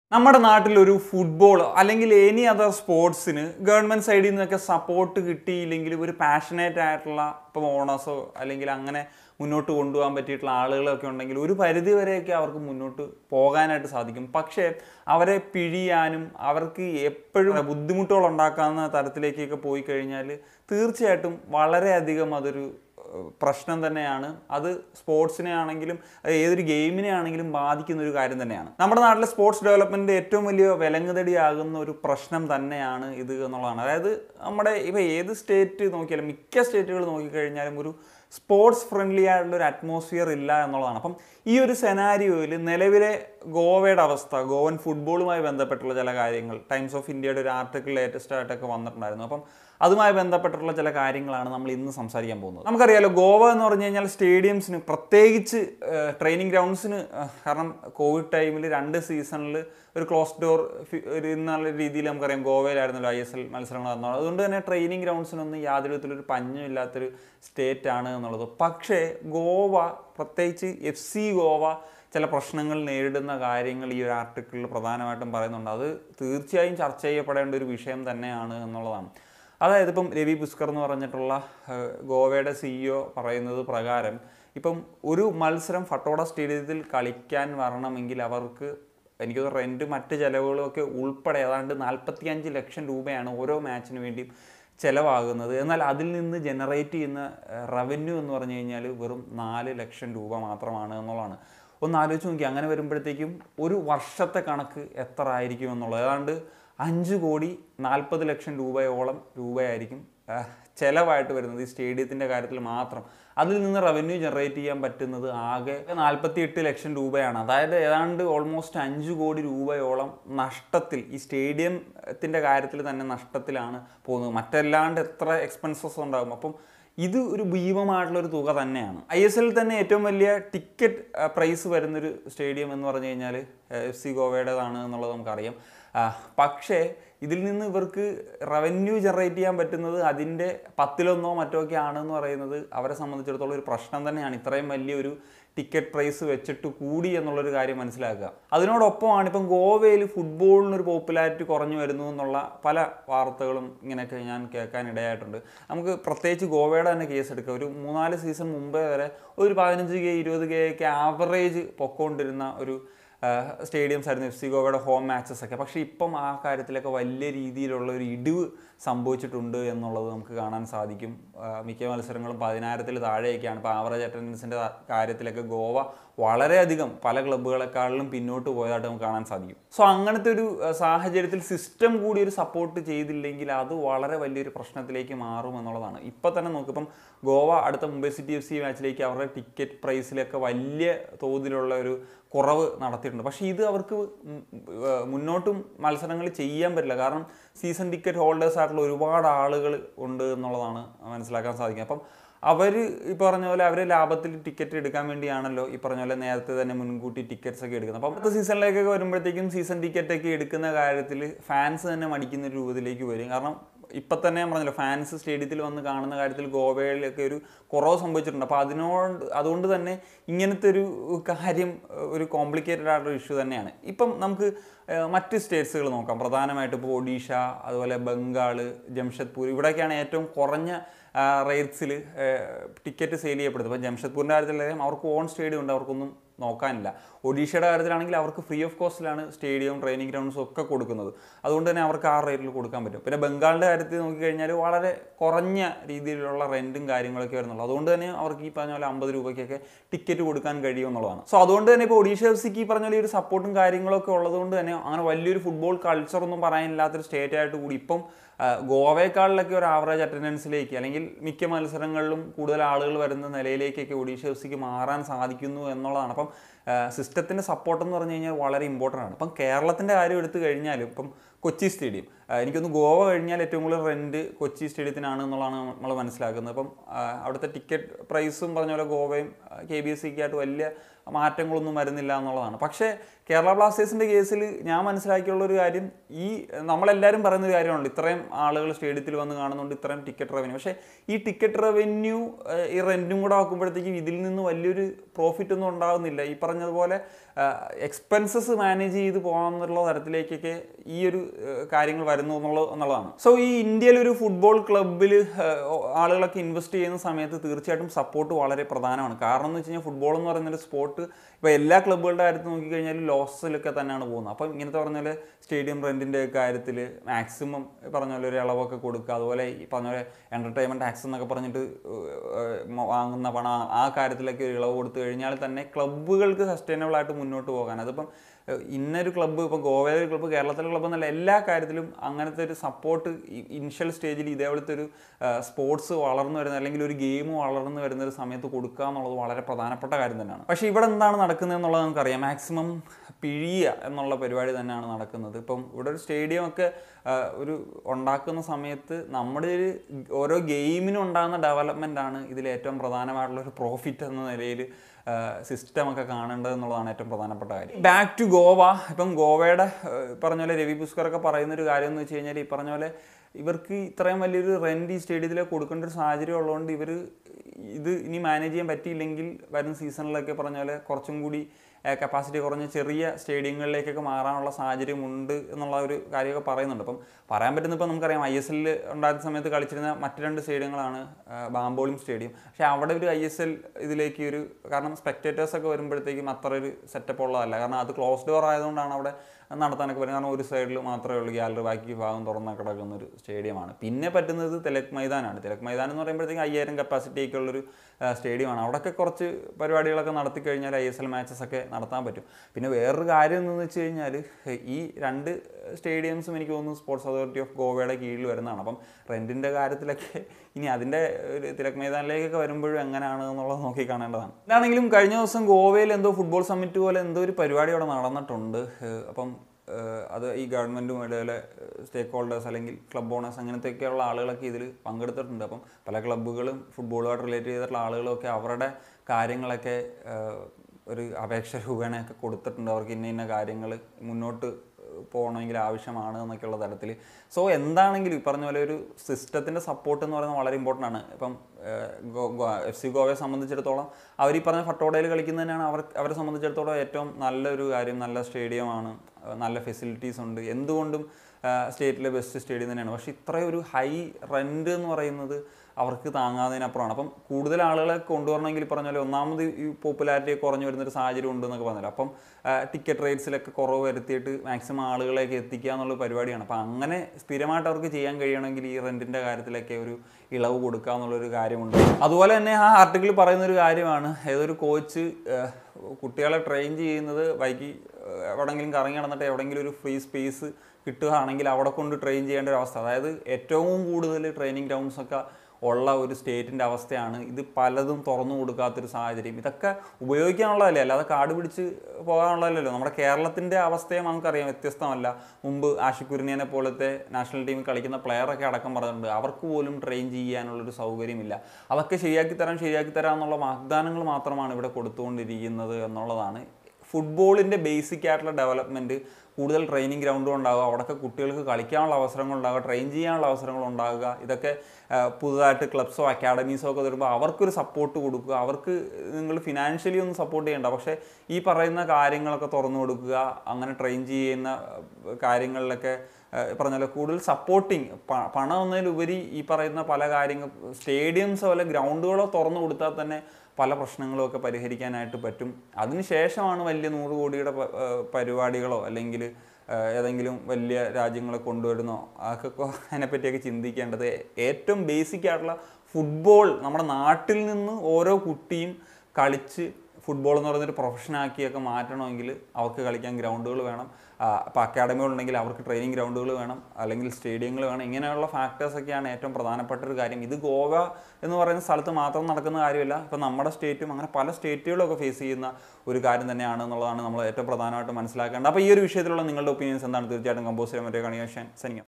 നമ്മുടെ നാട്ടിൽ ഒരു ഫുട്ബോൾ അല്ലെങ്കിൽ എനി അതർ സ്പോർട്സിന് ഗവൺമെൻറ് സൈഡിൽ നിന്നൊക്കെ സപ്പോർട്ട് കിട്ടിയില്ലെങ്കിൽ ഒരു പാഷനേറ്റ് ആയിട്ടുള്ള ഇപ്പം ഓണേഴ്സോ അല്ലെങ്കിൽ അങ്ങനെ മുന്നോട്ട് കൊണ്ടുപോകാൻ പറ്റിയിട്ടുള്ള ആളുകളൊക്കെ ഉണ്ടെങ്കിൽ ഒരു പരിധി വരെയൊക്കെ അവർക്ക് മുന്നോട്ട് പോകാനായിട്ട് സാധിക്കും പക്ഷേ അവരെ പിഴിയാനും അവർക്ക് എപ്പോഴും ബുദ്ധിമുട്ടുകൾ ഉണ്ടാക്കാവുന്ന തരത്തിലേക്കൊക്കെ പോയി കഴിഞ്ഞാൽ തീർച്ചയായിട്ടും വളരെയധികം അതൊരു ഏഹ് പ്രശ്നം തന്നെയാണ് അത് സ്പോർട്സിനെ ആണെങ്കിലും അത് ഏതൊരു ഗെയിമിനെ ആണെങ്കിലും ബാധിക്കുന്ന ഒരു കാര്യം തന്നെയാണ് നമ്മുടെ നാട്ടിലെ സ്പോർട്സ് ഡെവലപ്മെൻറ്റ് ഏറ്റവും വലിയ വിലങ്ങുതടിയാകുന്ന ഒരു പ്രശ്നം തന്നെയാണ് ഇത് എന്നുള്ളതാണ് അതായത് നമ്മുടെ ഇപ്പോൾ ഏത് സ്റ്റേറ്റ് നോക്കിയാലും മിക്ക സ്റ്റേറ്റുകൾ നോക്കിക്കഴിഞ്ഞാലും ഒരു സ്പോർട്സ് ഫ്രണ്ട്ലി ആയിട്ടുള്ള ഒരു അറ്റ്മോസ്ഫിയർ ഇല്ല എന്നുള്ളതാണ് അപ്പം ഈ ഒരു സെനാരിയോയിൽ നിലവിലെ ഗോവയുടെ അവസ്ഥ ഗോവൻ ഫുട്ബോളുമായി ബന്ധപ്പെട്ടുള്ള ചില കാര്യങ്ങൾ ടൈംസ് ഓഫ് ഇന്ത്യയുടെ ഒരു ആർട്ടിക്കിൾ ലേറ്റസ്റ്റ് ആയിട്ടൊക്കെ വന്നിട്ടുണ്ടായിരുന്നു അപ്പം അതുമായി ബന്ധപ്പെട്ടിട്ടുള്ള ചില കാര്യങ്ങളാണ് നമ്മൾ ഇന്ന് സംസാരിക്കാൻ പോകുന്നത് നമുക്കറിയാലോ ഗോവ എന്ന് പറഞ്ഞു കഴിഞ്ഞാൽ സ്റ്റേഡിയംസിന് പ്രത്യേകിച്ച് ട്രെയിനിങ് ഗ്രൗണ്ട്സിന് കാരണം കോവിഡ് ടൈമിൽ രണ്ട് സീസണിൽ ഒരു ക്ലോസ് ഡോർ ഒരു എന്നുള്ള രീതിയിൽ നമുക്കറിയാം ഗോവയിലായിരുന്നല്ലോ ഐ എസ് എൽ മത്സരങ്ങൾ നടന്നത് അതുകൊണ്ട് തന്നെ ട്രെയിനിങ് ഗ്രൗണ്ട്സിനൊന്നും യാതൊരു വിധത്തിലൊരു പഞ്ഞും ഇല്ലാത്തൊരു സ്റ്റേറ്റ് ആണ് എന്നുള്ളത് പക്ഷേ ഗോവ പ്രത്യേകിച്ച് എഫ് സി ഗോവ ചില പ്രശ്നങ്ങൾ നേരിടുന്ന കാര്യങ്ങൾ ഈ ഒരു ആർട്ടിക്കിളിൽ പ്രധാനമായിട്ടും പറയുന്നുണ്ട് അത് തീർച്ചയായും ചർച്ച ചെയ്യപ്പെടേണ്ട ഒരു വിഷയം തന്നെയാണ് എന്നുള്ളതാണ് അതായത് ഇപ്പം രവി പുഷ്കർ എന്ന് പറഞ്ഞിട്ടുള്ള ഏഹ്, ഗോവയുടെ സിഇഒ പറയുന്നത് പ്രകാരം ഇപ്പം ഒരു മത്സരം ഫട്ടോഡ സ്റ്റേഡിയത്തിൽ കളിക്കാൻ വരണമെങ്കിൽ അവർക്ക് എനിക്ക് റെൻറ്റ് മറ്റ് ചിലവുകളും ഒക്കെ ഉൾപ്പെടെ ഏതാണ്ട് നാൽപ്പത്തിയഞ്ച് ലക്ഷം രൂപയാണ് ഓരോ മാച്ചിന് വേണ്ടിയും ചിലവാകുന്നത് എന്നാൽ അതിൽ നിന്ന് ജനറേറ്റ് ചെയ്യുന്ന റവന്യൂ എന്ന് പറഞ്ഞു കഴിഞ്ഞാൽ വെറും നാല് ലക്ഷം രൂപ മാത്രമാണ് എന്നുള്ളതാണ് ഒന്ന് ആലോചിച്ച് നോക്കി അങ്ങനെ വരുമ്പോഴത്തേക്കും ഒരു വർഷത്തെ കണക്ക് എത്ര ആയിരിക്കും എന്നുള്ളത് ഏതാണ്ട് അഞ്ച് കോടി നാൽപ്പത് ലക്ഷം രൂപയോളം രൂപയായിരിക്കും ആ, ചെലവായിട്ട് വരുന്നത് ഈ സ്റ്റേഡിയത്തിൻ്റെ കാര്യത്തിൽ മാത്രം അതിൽ നിന്ന് റവന്യൂ ജനറേറ്റ് ചെയ്യാൻ പറ്റുന്നത് ആകെ നാൽപ്പത്തി എട്ട് ലക്ഷം രൂപയാണ് അതായത് ഏതാണ്ട് ഓൾമോസ്റ്റ് അഞ്ച് കോടി രൂപയോളം നഷ്ടത്തിൽ ഈ സ്റ്റേഡിയത്തിൻ്റെ കാര്യത്തിൽ തന്നെ നഷ്ടത്തിലാണ് പോകുന്നത് മറ്റല്ലാണ്ട് എത്ര എക്സ്പെൻസസ് ഉണ്ടാകും അപ്പം ഇത് ഒരു ഭീമമായിട്ടുള്ള ഒരു തുക തന്നെയാണ് ഐ എസ് എല്ലിൽ തന്നെ ഏറ്റവും വലിയ ടിക്കറ്റ് പ്രൈസ് വരുന്നൊരു സ്റ്റേഡിയം എന്ന് പറഞ്ഞു കഴിഞ്ഞാൽ എഫ് സി ഗോവയുടേതാണ് എന്നുള്ളത് നമുക്കറിയാം ആ, പക്ഷേ ഇതിൽ നിന്ന് ഇവർക്ക് റവന്യൂ ജനറേറ്റ് ചെയ്യാൻ പറ്റുന്നത് അതിൻ്റെ പത്തിലൊന്നോ മറ്റോ ഒക്കെ ആണെന്ന് പറയുന്നത് അവരെ സംബന്ധിച്ചിടത്തോളം ഒരു പ്രശ്നം തന്നെയാണ് ഇത്രയും വലിയൊരു ടിക്കറ്റ് പ്രൈസ് വെച്ചിട്ട് കൂടി എന്നുള്ളൊരു കാര്യം മനസ്സിലാക്കുക അതിനോടൊപ്പമാണ് ഇപ്പം ഗോവയിൽ ഫുട്ബോളിനൊരു പോപ്പുലാരിറ്റി കുറഞ്ഞു വരുന്നു എന്നുള്ള പല വാർത്തകളും ഇങ്ങനെയൊക്കെ ഞാൻ കേൾക്കാൻ ഇടയായിട്ടുണ്ട് നമുക്ക് പ്രത്യേകിച്ച് ഗോവയുടെ തന്നെ കേസ് എടുക്കുക ഒരു മൂന്നാല് സീസൺ മുമ്പേ വരെ ഒരു പതിനഞ്ച് കെ ഇരുപത് കെ ഒക്കെ ആവറേജ് പൊക്കോണ്ടിരുന്ന ഒരു സ്റ്റേഡിയംസ് ആയിരുന്നു എഫ് സി ഗോവയുടെ ഹോം മാച്ചസ് ഒക്കെ പക്ഷേ ഇപ്പം ആ കാര്യത്തിലൊക്കെ വലിയ രീതിയിലുള്ള ഒരു ഇടിവ് സംഭവിച്ചിട്ടുണ്ട് എന്നുള്ളത് നമുക്ക് കാണാൻ സാധിക്കും ആ, മിക്ക മത്സരങ്ങളും പതിനായിരത്തിൽ താഴെയൊക്കെയാണ് ഇപ്പോൾ ആവറേജ് അറ്റൻഡൻസിൻ്റെ കാര്യത്തിലൊക്കെ ഗോവ വളരെയധികം പല ക്ലബ്ബുകളെക്കാളിലും പിന്നോട്ട് പോയതായിട്ട് നമുക്ക് കാണാൻ സാധിക്കും സോ അങ്ങനത്തെ ഒരു ആ, സാഹചര്യത്തിൽ സിസ്റ്റം കൂടി ഒരു സപ്പോർട്ട് ചെയ്തില്ലെങ്കിൽ അത് വളരെ വലിയൊരു പ്രശ്നത്തിലേക്ക് മാറും എന്നുള്ളതാണ് ഇപ്പം തന്നെ നോക്ക് ഇപ്പം ഗോവ അടുത്ത മുംബൈ സിറ്റി എഫ് സി മാച്ചിലേക്ക് അവരുടെ ടിക്കറ്റ് പ്രൈസിലൊക്കെ വലിയ തോതിലുള്ള ഒരു കുറവ് നടത്തിയിട്ടുണ്ട് പക്ഷേ ഇത് അവർക്ക് ഉം, ഏർ, മുന്നോട്ടും മത്സരങ്ങൾ ചെയ്യാൻ പറ്റില്ല കാരണം സീസൺ ടിക്കറ്റ് ഹോൾഡേഴ്സ് ആയിട്ടുള്ള ഒരുപാട് ആളുകൾ ഉണ്ട് എന്നുള്ളതാണ് മനസ്സിലാക്കാൻ സാധിക്കുക അപ്പം അവർ ഈ പറഞ്ഞ പോലെ അവർ ലാഭത്തിൽ ടിക്കറ്റ് എടുക്കാൻ വേണ്ടിയാണല്ലോ ഈ പറഞ്ഞ പോലെ നേരത്തെ തന്നെ മുൻകൂട്ടി ടിക്കറ്റ്സ് ഒക്കെ എടുക്കുന്നത് അപ്പം അടുത്ത സീസണിലേക്കൊക്കെ വരുമ്പോഴത്തേക്കും സീസൺ ടിക്കറ്റ് ഒക്കെ എടുക്കുന്ന കാര്യത്തിൽ ഫാൻസ് തന്നെ മടിക്കുന്ന ഒരു രൂപത്തിലേക്ക് വരും കാരണം ഇപ്പം തന്നെ ഞാൻ പറഞ്ഞല്ലോ ഫാൻസ് സ്റ്റേഡിയത്തിൽ വന്ന് കാണുന്ന കാര്യത്തിൽ ഗോവയിലൊക്കെ ഒരു കുറവ് സംഭവിച്ചിട്ടുണ്ട് അപ്പോൾ അതിനോട് അതുകൊണ്ട് തന്നെ ഇങ്ങനത്തെ ഒരു കാര്യം ഏഹ്, ഒരു കോംപ്ലിക്കേറ്റഡ് ആയിട്ടുള്ള ഇഷ്യൂ തന്നെയാണ് ഇപ്പം നമുക്ക് ഏഹ്, മറ്റ് സ്റ്റേറ്റ്സുകൾ നോക്കാം പ്രധാനമായിട്ട് ഇപ്പോൾ ഒഡീഷ അതുപോലെ ബംഗാൾ ജംഷഡ്പൂർ ഇവിടെയൊക്കെയാണ് ഏറ്റവും കുറഞ്ഞ റേറ്റ്സിൽ ടിക്കറ്റ് സെയിൽ ചെയ്യപ്പെടുന്നത് ഇപ്പോൾ ജംഷഡ്പൂരിൻ്റെ കാര്യത്തിലായാലും അവർക്ക് ഓൺ സ്റ്റേഡിയം ഉണ്ട് അവർക്കൊന്നും നോക്കാനില്ല ഒഡീഷയുടെ കാര്യത്തിലാണെങ്കിൽ അവർക്ക് ഫ്രീ ഓഫ് കോസ്റ്റിലാണ് സ്റ്റേഡിയം ട്രെയിനിങ് ഗ്രൗണ്ട്സും ഒക്കെ കൊടുക്കുന്നത് അതുകൊണ്ട് തന്നെ അവർക്ക് ആ റേറ്റിൽ കൊടുക്കാൻ പറ്റും പിന്നെ ബംഗാളിൻ്റെ കാര്യത്തിൽ നോക്കിക്കഴിഞ്ഞാൽ വളരെ കുറഞ്ഞ രീതിയിലുള്ള റെൻറ്റും കാര്യങ്ങളൊക്കെ വരുന്നുള്ളൂ അതുകൊണ്ട് തന്നെ അവർക്ക് ഈ പറഞ്ഞ പോലെ അമ്പത് രൂപയ്ക്കൊക്കെ ടിക്കറ്റ് കൊടുക്കാൻ കഴിയും എന്നുള്ളതാണ് സോ അതുകൊണ്ട് തന്നെ ഇപ്പോൾ ഒഡീഷ എഫ് സിക്ക് ഈ പറഞ്ഞ പോലെ ഈ ഒരു സപ്പോർട്ടും കാര്യങ്ങളൊക്കെ ഉള്ളതുകൊണ്ട് തന്നെ അങ്ങനെ വലിയൊരു ഫുട്ബോൾ കൾച്ചർ ഒന്നും പറയാനില്ലാത്തൊരു സ്റ്റേറ്റ് ആയിട്ട് കൂടി ഇപ്പം ആ, ഗോവയെക്കാളിലൊക്കെ ഒരു ആവറേജ് അറ്റൻഡൻസിലേക്ക് അല്ലെങ്കിൽ മിക്ക മത്സരങ്ങളിലും കൂടുതൽ ആളുകൾ വരുന്ന നിലയിലേക്കൊക്കെ ഒഡീഷ എഫ് സിക്ക് മാറാൻ സാധിക്കുന്നു എന്നുള്ളതാണ് അപ്പം സിസ്റ്റത്തിൻ്റെ സപ്പോർട്ട് എന്ന് പറഞ്ഞു കഴിഞ്ഞാൽ വളരെ ഇമ്പോർട്ടൻ്റ് ആണ് അപ്പം കേരളത്തിൻ്റെ കാര്യം എടുത്തു കഴിഞ്ഞാലും ഇപ്പം കൊച്ചി സ്റ്റേഡിയം ആ, എനിക്കൊന്ന് ഗോവ കഴിഞ്ഞാൽ ഏറ്റവും കൂടുതൽ റെൻറ്റ് കൊച്ചി സ്റ്റേഡിയത്തിനാണ് എന്നുള്ളതാണ് നമ്മൾ മനസ്സിലാക്കുന്നത് അപ്പം ആ, അവിടുത്തെ ടിക്കറ്റ് പ്രൈസും പറഞ്ഞ പോലെ ഗോവയും കെ ബി എസ് സിക്കായിട്ട് വലിയ മാറ്റങ്ങളൊന്നും വരുന്നില്ല എന്നുള്ളതാണ് പക്ഷേ കേരള ബ്ലാസ്റ്റേഴ്സിന്റെ കേസിൽ ഞാൻ മനസ്സിലാക്കിയുള്ള ഒരു കാര്യം ഈ നമ്മളെല്ലാവരും പറയുന്ന ഒരു കാര്യമാണല്ലോ ഇത്രയും ആളുകൾ സ്റ്റേഡിയത്തിൽ വന്ന് കാണുന്നുണ്ട് ഇത്രയും ടിക്കറ്റ് റവന്യൂ പക്ഷേ ഈ ടിക്കറ്റ് റവന്യൂ ഈ റെന്റും കൂടെ ആക്കുമ്പോഴത്തേക്കും ഇതിൽ നിന്ന് വലിയൊരു പ്രോഫിറ്റ് ഒന്നും ഉണ്ടാകുന്നില്ല ഈ പറഞ്ഞതുപോലെ എക്സ്പെൻസസ് മാനേജ് ചെയ്ത് പോകാമെന്നുള്ള തരത്തിലേക്കൊക്കെ ഈ ഒരു ഏഹ്, കാര്യങ്ങൾ വരുന്നു എന്നുള്ളത് എന്നുള്ളതാണ് സോ ഈ ഇന്ത്യയിൽ ഒരു ഫുട്ബോൾ ക്ലബിൽ ആളുകളൊക്കെ ഇൻവെസ്റ്റ് ചെയ്യുന്ന സമയത്ത് തീർച്ചയായിട്ടും സപ്പോർട്ട് വളരെ പ്രധാനമാണ് കാരണം എന്ന് വെച്ച് കഴിഞ്ഞാൽ ഫുട്ബോൾ എന്ന് പറയുന്നൊരു സ്പോർട്ട് ഇപ്പോൾ എല്ലാ ക്ലബ്ബുകളുടെ കാര്യത്തിൽ നോക്കിക്കഴിഞ്ഞാൽ ലോസിലൊക്കെ തന്നെയാണ് പോകുന്നത് അപ്പം ഇങ്ങനത്തെ പറഞ്ഞ പോലെ സ്റ്റേഡിയം റെൻറ്റിൻ്റെ കാര്യത്തിൽ മാക്സിമം പറഞ്ഞ പോലെ ഒരു ഇളവൊക്കെ കൊടുക്കുക അതുപോലെ ഈ പറഞ്ഞ പോലെ എൻ്റർടൈൻമെൻറ്റ് ടാക്സ് എന്നൊക്കെ പറഞ്ഞിട്ട് ഏഹ്, മ- വാങ്ങുന്ന പണം ആ- ആ കാര്യത്തിലൊക്കെ ഒരു ഇളവ് കൊടുത്തു കഴിഞ്ഞാൽ തന്നെ ക്ലബ്ബുകൾക്ക് സസ്റ്റൈനബിൾ ആയിട്ട് മുന്നോട്ട് പോകാൻ അതിപ്പം ഏഹ്, ഇന്നൊരു ക്ലബ്ബ് ഇപ്പോൾ ഗോവയിലെ ക്ലബ്ബ് കേരളത്തിലെ ക്ലബ്ബ് എന്നല്ല എല്ലാ കാര്യത്തിലും അങ്ങനത്തെ ഒരു സപ്പോർട്ട് ഇനിഷ്യൽ സ്റ്റേജിൽ ഇതേപോലത്തെ ഒരു സ്പോർട്സ് വളർന്നു വരുന്ന അല്ലെങ്കിൽ ഒരു ഗെയിം വളർന്നു വരുന്ന ഒരു സമയത്ത് കൊടുക്കുക എന്നുള്ളത് വളരെ പ്രധാനപ്പെട്ട കാര്യം തന്നെയാണ് പക്ഷേ ഇവിടെ എന്താണ് നടക്കുന്നത് എന്നുള്ളത് നമുക്കറിയാം മാക്സിമം പിഴിയുക എന്നുള്ള പരിപാടി തന്നെയാണ് നടക്കുന്നത് ഇപ്പം ഇവിടെ ഒരു സ്റ്റേഡിയം ഒക്കെ ആ, ഒരു ഉണ്ടാക്കുന്ന സമയത്ത് നമ്മുടെ ഒരു ഓരോ ഗെയിമിനും ഉണ്ടാകുന്ന ഡെവലപ്മെൻ്റ് ആണ് ഇതിൽ ഏറ്റവും പ്രധാനമായിട്ടുള്ള ഒരു പ്രോഫിറ്റ് എന്ന നിലയിൽ സിസ്റ്റം ഒക്കെ കാണേണ്ടത് എന്നുള്ളതാണ് ഏറ്റവും പ്രധാനപ്പെട്ട കാര്യം ബാക്ക് ടു ഗോവ ഇപ്പം ഗോവയുടെ ആ, പറഞ്ഞ പോലെ രവി പുഷ്കറൊക്കെ പറയുന്ന ഒരു കാര്യം എന്ന് വെച്ച് കഴിഞ്ഞാൽ ഈ പറഞ്ഞ പോലെ ഇവർക്ക് ഇത്രയും വലിയൊരു റെന്റ് ഈ സ്റ്റേഡിയത്തിലേക്ക് കൊടുക്കേണ്ട ഒരു സാഹചര്യം ഉള്ളതുകൊണ്ട് ഇവർ ഇത് ഇനി മാനേജ് ചെയ്യാൻ പറ്റിയില്ലെങ്കിൽ വരും സീസണിലൊക്കെ പറഞ്ഞ പോലെ കുറച്ചും കൂടി കപ്പാസിറ്റി കുറഞ്ഞ ചെറിയ സ്റ്റേഡിയങ്ങളിലേക്കൊക്കെ മാറാനുള്ള സാഹചര്യമുണ്ട് എന്നുള്ള ഒരു കാര്യമൊക്കെ പറയുന്നുണ്ട് അപ്പം പറയാൻ പറ്റുന്ന ഇപ്പം നമുക്കറിയാം ഐ എസ് എല്ലിൽ ഉണ്ടായിരുന്ന സമയത്ത് കളിച്ചിരുന്ന മറ്റ് രണ്ട് സ്റ്റേഡിയങ്ങളാണ് ആ, ബാംബോളിം സ്റ്റേഡിയം പക്ഷേ അവിടെ ഒരു ഐ എസ് എൽ ഇതിലേക്ക് ഒരു കാരണം സ്പെക്ടേറ്റേഴ്സ് ഒക്കെ വരുമ്പോഴത്തേക്കും അത്ര ഒരു സെറ്റപ്പ് ഉള്ളതല്ല കാരണം അത് ക്ലോസ് ഡോർ ആയതുകൊണ്ടാണ് അവിടെ നടത്താനൊക്കെ പറ്റും കാരണം ഒരു സൈഡിൽ മാത്രമേ ഉള്ളൂ ഗാലറി ബാക്കി ഭാഗം തുറന്ന കിടക്കുന്ന ഒരു സ്റ്റേഡിയമാണ് പിന്നെ പറ്റുന്നത് തിലക് മൈതാനാണ് തിലക് മൈതാൻ എന്ന് പറയുമ്പോഴത്തേക്കും അയ്യായിരം കപ്പാസിറ്റി ഒക്കെ ഉള്ളൊരു ആ, സ്റ്റേഡിയമാണ് അവിടെയൊക്കെ കുറച്ച് പരിപാടികളൊക്കെ നടത്തി കഴിഞ്ഞാൽ ഐ എസ് എൽ മാച്ചസ് ഒക്കെ നടത്താൻ പറ്റും പിന്നെ വേറൊരു കാര്യം എന്ന് വെച്ച് കഴിഞ്ഞാൽ ഈ രണ്ട് സ്റ്റേഡിയംസും എനിക്ക് തോന്നുന്നു സ്പോർട്സ് അതോറിറ്റി ഓഫ് ഗോവയുടെ കീഴിൽ വരുന്നതാണ് അപ്പം റെൻറ്റിൻ്റെ കാര്യത്തിലൊക്കെ ഇനി അതിൻ്റെ ഒരു തിലക് മൈതാനിലേക്കൊക്കെ വരുമ്പോഴും എങ്ങനെയാണ് എന്നുള്ളത് നോക്കി കാണേണ്ടതാണ് എന്താണെങ്കിലും കഴിഞ്ഞ ദിവസം ഗോവയിൽ എന്തോ ഫുട്ബോൾ സമ്മിറ്റ് പോലെ എന്തോ ഒരു പരിപാടി അവിടെ നടന്നിട്ടുണ്ട് ഏഹ് അപ്പം ഏഹ് അത് ഈ ഗവൺമെൻറ്റും ഇടയിലെ സ്റ്റേക്ക് ഹോൾഡേഴ്സ് അല്ലെങ്കിൽ ക്ലബ് ഓണേഴ്സ് അങ്ങനത്തെയൊക്കെയുള്ള ആളുകളൊക്കെ ഇതിൽ പങ്കെടുത്തിട്ടുണ്ട് അപ്പം പല ക്ലബ്ബുകളും ഫുട്ബോളുമായിട്ട് റിലേറ്റ് ചെയ്തിട്ടുള്ള ആളുകളൊക്കെ അവരുടെ കാര്യങ്ങളൊക്കെ ഏഹ് ഒരു അപേക്ഷ രൂപേണയൊക്കെ കൊടുത്തിട്ടുണ്ട് അവർക്ക് ഇന്ന ഇന്ന കാര്യങ്ങൾ മുന്നോട്ട് പോകണമെങ്കിൽ ആവശ്യമാണ് എന്നൊക്കെയുള്ള തരത്തിൽ സോ എന്താണെങ്കിലും ഈ പറഞ്ഞ പോലെ ഒരു സിസ്റ്റത്തിൻ്റെ സപ്പോർട്ട് എന്ന് പറയുന്നത് വളരെ ഇമ്പോർട്ടൻ്റ് ആണ് ഇപ്പം എഫ് സി ഗോവയെ സംബന്ധിച്ചിടത്തോളം അവർ ഈ പറഞ്ഞ ഫട്ടോഡയിൽ കളിക്കുന്നത് തന്നെയാണ് അവർ അവരെ സംബന്ധിച്ചിടത്തോളം ഏറ്റവും നല്ലൊരു കാര്യം നല്ല സ്റ്റേഡിയമാണ് നല്ല ഫെസിലിറ്റീസ് ഉണ്ട് എന്തുകൊണ്ടും സ്റ്റേറ്റിലെ ബെസ്റ്റ് സ്റ്റേഡിയം തന്നെയാണ് പക്ഷേ ഇത്രയും ഒരു ഹൈ റെൻറ്റ് എന്ന് പറയുന്നത് അവർക്ക് താങ്ങാതിനപ്പുറമാണ് അപ്പം കൂടുതൽ ആളുകളെ കൊണ്ടുവരണമെങ്കിൽ ഈ പറഞ്ഞ പോലെ ഒന്നാമത് ഈ പോപ്പുലാരിറ്റി കുറഞ്ഞു വരുന്നൊരു സാഹചര്യം ഉണ്ടെന്നൊക്കെ പറഞ്ഞല്ലോ അപ്പം ടിക്കറ്റ് റേറ്റ്സിലൊക്കെ കുറവ് വരുത്തിയിട്ട് മാക്സിമം ആളുകളേക്ക് എത്തിക്കുക എന്നുള്ള പരിപാടിയാണ് അപ്പം അങ്ങനെ സ്ഥിരമായിട്ട് അവർക്ക് ചെയ്യാൻ കഴിയണമെങ്കിൽ ഈ റെൻറ്റിൻ്റെ കാര്യത്തിലൊക്കെ ഒരു ഇളവ് കൊടുക്കുക എന്നുള്ളൊരു കാര്യമുണ്ട് അതുപോലെ തന്നെ ആ ആർട്ടിക്കിൾ പറയുന്ന ഒരു കാര്യമാണ് ഏതൊരു കോച്ച് കുട്ടികളെ ട്രെയിൻ ചെയ്യുന്നത് വൈകി ഏഹ്, എവിടെങ്കിലും കറങ്ങി നടന്നിട്ട് എവിടെയെങ്കിലും ഒരു ഫ്രീ സ്പേസ് കിട്ടുകയാണെങ്കിൽ അവിടെ കൊണ്ട് ട്രെയിൻ ചെയ്യേണ്ട ഒരു അവസ്ഥ അതായത് ഏറ്റവും കൂടുതൽ ട്രെയിനിങ് ഗ്രൗണ്ട്സ് ഒക്കെ ഉള്ള ഒരു സ്റ്റേറ്റിൻ്റെ അവസ്ഥയാണ് ഇത് പലതും തുറന്നു കൊടുക്കാത്തൊരു സാഹചര്യം ഇതൊക്കെ ഉപയോഗിക്കാനുള്ളതല്ലേ അല്ലാതെ കാട് പിടിച്ച് പോകാനുള്ളതല്ലല്ലോ നമ്മുടെ കേരളത്തിൻ്റെ അവസ്ഥയെ നമുക്കറിയാം വ്യത്യസ്തമല്ല മുമ്പ് ആഷിക്കുരിനിയനെ പോലത്തെ നാഷണൽ ടീമിൽ കളിക്കുന്ന പ്ലെയറൊക്കെ അടക്കം പറഞ്ഞിട്ടുണ്ട് അവർക്ക് പോലും ട്രെയിൻ ചെയ്യാനുള്ളൊരു സൗകര്യമില്ല അതൊക്കെ ശരിയാക്കി തരാം ശരിയാക്കി തരാം എന്നുള്ള വാഗ്ദാനങ്ങൾ മാത്രമാണ് ഇവിടെ കൊടുത്തുകൊണ്ടിരിക്കുന്നത് എന്നുള്ളതാണ് ഫുട്ബോളിൻ്റെ ബേസിക് ആയിട്ടുള്ള ഡെവലപ്മെൻറ്റ് കൂടുതൽ ട്രെയിനിങ് ഗ്രൗണ്ടും ഉണ്ടാകുക അവിടെയൊക്കെ കുട്ടികൾക്ക് കളിക്കാനുള്ള അവസരങ്ങൾ ഉണ്ടാകുക ട്രെയിൻ ചെയ്യാനുള്ള അവസരങ്ങൾ ഉണ്ടാകുക ഇതൊക്കെ ആ, പുതുതായിട്ട് ക്ലബ്സോ അക്കാഡമീസോ ഒക്കെ വരുമ്പോൾ അവർക്കൊരു സപ്പോർട്ട് കൊടുക്കുക അവർക്ക് നിങ്ങൾ ഫിനാൻഷ്യലി ഒന്നും സപ്പോർട്ട് ചെയ്യണ്ട പക്ഷേ ഈ പറയുന്ന കാര്യങ്ങളൊക്കെ തുറന്നു കൊടുക്കുക അങ്ങനെ ട്രെയിൻ ചെയ്യുന്ന ആ, കാര്യങ്ങളിലൊക്കെ ആ, പറഞ്ഞ പോലെ കൂടുതൽ സപ്പോർട്ടിങ് പണം എന്നതിലുപരി ഈ പറയുന്ന പല കാര്യങ്ങൾ സ്റ്റേഡിയംസോ അല്ലെ ഗ്രൗണ്ടുകളോ തുറന്നു കൊടുത്താൽ തന്നെ പല പ്രശ്നങ്ങളും ഒക്കെ പരിഹരിക്കാനായിട്ട് പറ്റും അതിനുശേഷമാണ് വലിയ നൂറ് കോടിയുടെ പ- ഏഹ് പരിപാടികളോ അല്ലെങ്കിൽ ഏഹ് ഏതെങ്കിലും വലിയ രാജ്യങ്ങളെ കൊണ്ടുവരുന്നോ അതൊക്കെ അതിനെപ്പറ്റിയൊക്കെ ചിന്തിക്കേണ്ടത് ഏറ്റവും ബേസിക് ആയിട്ടുള്ള ഫുട്ബോൾ നമ്മുടെ നാട്ടിൽ നിന്ന് ഓരോ കുട്ടിയും കളിച്ച് ഫുട്ബോൾ എന്ന് പറയുന്നൊരു പ്രൊഫഷനാക്കിയൊക്കെ മാറ്റണമെങ്കിൽ അവർക്ക് കളിക്കാൻ ഗ്രൗണ്ടുകൾ വേണം അപ്പോൾ അക്കാഡമികൾ ഉണ്ടെങ്കിൽ അവർക്ക് ട്രെയിനിങ് ഗ്രൗണ്ടുകൾ വേണം അല്ലെങ്കിൽ സ്റ്റേഡിയങ്ങൾ വേണം ഇങ്ങനെയുള്ള ഫാക്ടേഴ്സൊക്കെയാണ് ഏറ്റവും പ്രധാനപ്പെട്ട ഒരു കാര്യം ഇത് ഗോവ എന്ന് പറയുന്ന സ്ഥലത്ത് മാത്രം നടക്കുന്ന കാര്യമല്ല ഇപ്പം നമ്മുടെ സ്റ്റേറ്റും അങ്ങനെ പല സ്റ്റേറ്റുകളും ഒക്കെ ഫേസ് ചെയ്യുന്ന ഒരു കാര്യം തന്നെയാണ് എന്നുള്ളതാണ് നമ്മൾ ഏറ്റവും പ്രധാനമായിട്ട് മനസ്സിലാക്കേണ്ടത് അപ്പോൾ ഈ ഒരു വിഷയത്തിലുള്ള നിങ്ങളുടെ ഒപ്പീനിയൻസ് എന്താണ് തീർച്ചയായിട്ടും കമ്പോസ് ചെയ്യാൻ പറ്റിയ കണിയേഷൻ സനിക്കാം